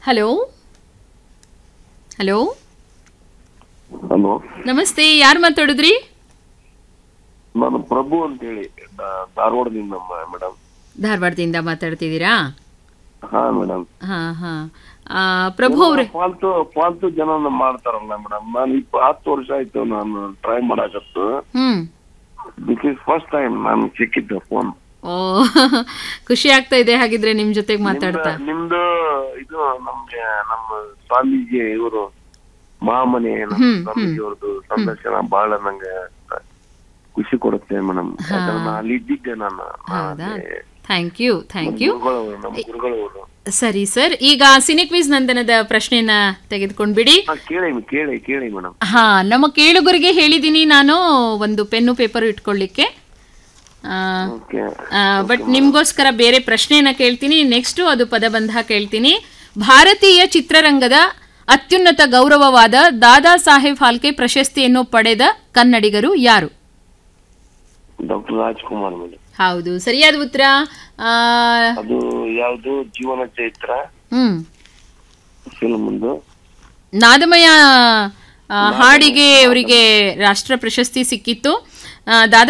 hello hello hello ನಮಸ್ತೆ ಯಾರು ಮಾತಾಡಿದ್ರಿ ನಾನು ಪ್ರಭು ಅಂತ ಹೇಳಿ ದಾ- ಧಾರವಾಡದಿಂದ ಮೇಡಮ್ ಧಾರವಾಡದಿಂದ ಮಾತಾಡ್ತಿದ್ದೀರಾ ಹಾ ಮೇಡಮ್ ಹಾ ಹಾ ಆ, ಪ್ರಭು ಅವ್ರೆ ಫಾಲ್ತು ಫಾಲ್ತು ಜನ ಮಾಡ್ತಾರಲ್ಲ ಮೇಡಮ್ ನಾನು ಇಪ್ಪ ಹತ್ತು ವರ್ಷ ಆಯ್ತು ನಾನು ಟ್ರೈ ಮಾಡಾಕತ್ತು hmm this is first time ನಾನು ಸಿಕ್ಕಿದ್ದೆ ಫೋನ್ ಓ ಖುಷಿ ಆಗ್ತಾ ಇದೆ ಹಾಗಿದ್ರೆ ನಿಮ್ ಜೊತೆಗೆ ಮಾತಾಡ್ತಾ ನಿಮ್ದು ಇದು ನಮ್ಗೆ ನಮ್ಮ ಸ್ವಾಮೀಜಿ ಇವರು ಮಹಾಮನೆ ನಮ್ಮ ಹ್ಮ್, ಸ್ವಾಮೀಜಿ ಅವ್ರದ್ದು ಸಂದರ್ಶನ ಬಹಳ ನಂಗೆ ಖುಷಿ ಕೊಡುತ್ತೆ ಮೇಡಮ್ ಯಾಕಂದ್ರೆ ನಾನು ಅಲ್ಲಿ ಇದ್ದಿದ್ದೆ ನಾನು ಹೌದಾ ಥ್ಯಾಂಕ್ ಯು ಥ್ಯಾಂಕ್ ಯು ಗುರುಗಳವರು ನಮ್ಮ ಗುರುಗಳವರು ಸರಿ ಸರ್ ಈಗ ಸಿನಿಕ್ವಿಸ್ ನಂದನದ ಪ್ರಶ್ನೆನ ತೆಗೆದುಕೊಂಡ್ಬಿಡಿ ಹಾ ಕೇಳಿ ಕೇಳಿ ಕೇಳಿ ಮೇಡಮ್ ಹಾ ನಮ್ಮ ಕೇಳುಗರಿಗೆ ಹೇಳಿದ್ದೀನಿ ನಾನು ಒಂದು ಪೆನ್ನು ಪೇಪರ್ ಇಟ್ಕೊಳ್ಳಿಕ್ಕೆ ಓಕೆ ಬಟ್ ನಿಮ್ಗೋಸ್ಕರ ಬೇರೆ ಪ್ರಶ್ನೆಯನ್ನ ಕೇಳ್ತೀನಿ ನೆಕ್ಸ್ಟು ಅದು ಪದಬಂಧ ಕೇಳ್ತೀನಿ ಭಾರತೀಯ ಚಿತ್ರರಂಗದ ಅತ್ಯುನ್ನತ ಗೌರವವಾದ ದಾದಾ ಸಾಹೇಬ್ ಫಾಲ್ಕೆ ಪ್ರಶಸ್ತಿಯನ್ನು ಪಡೆದ ಕನ್ನಡಿಗರು ಯಾರು ಡಾಕ್ಟರ್ ರಾಜ್ಕುಮಾರ್ ಮೇಡಮ್ ಹೌದು ಸರಿಯಾದ ಉತ್ತರ ಆ, ಅದು ಯಾವ್ದು ಜೀವನ ಚೈತ್ರ ಹ್ಮ್ ಫಿಲ್ಮ್ ಒಂದು ನಾದಮಯ ಆ, ಹಾಡಿಗೆ ಅವರಿಗೆ ರಾಷ್ಟ್ರ ಪ್ರಶಸ್ತಿ ಸಿಕ್ಕಿತ್ತು ಆ, ದಾದಾ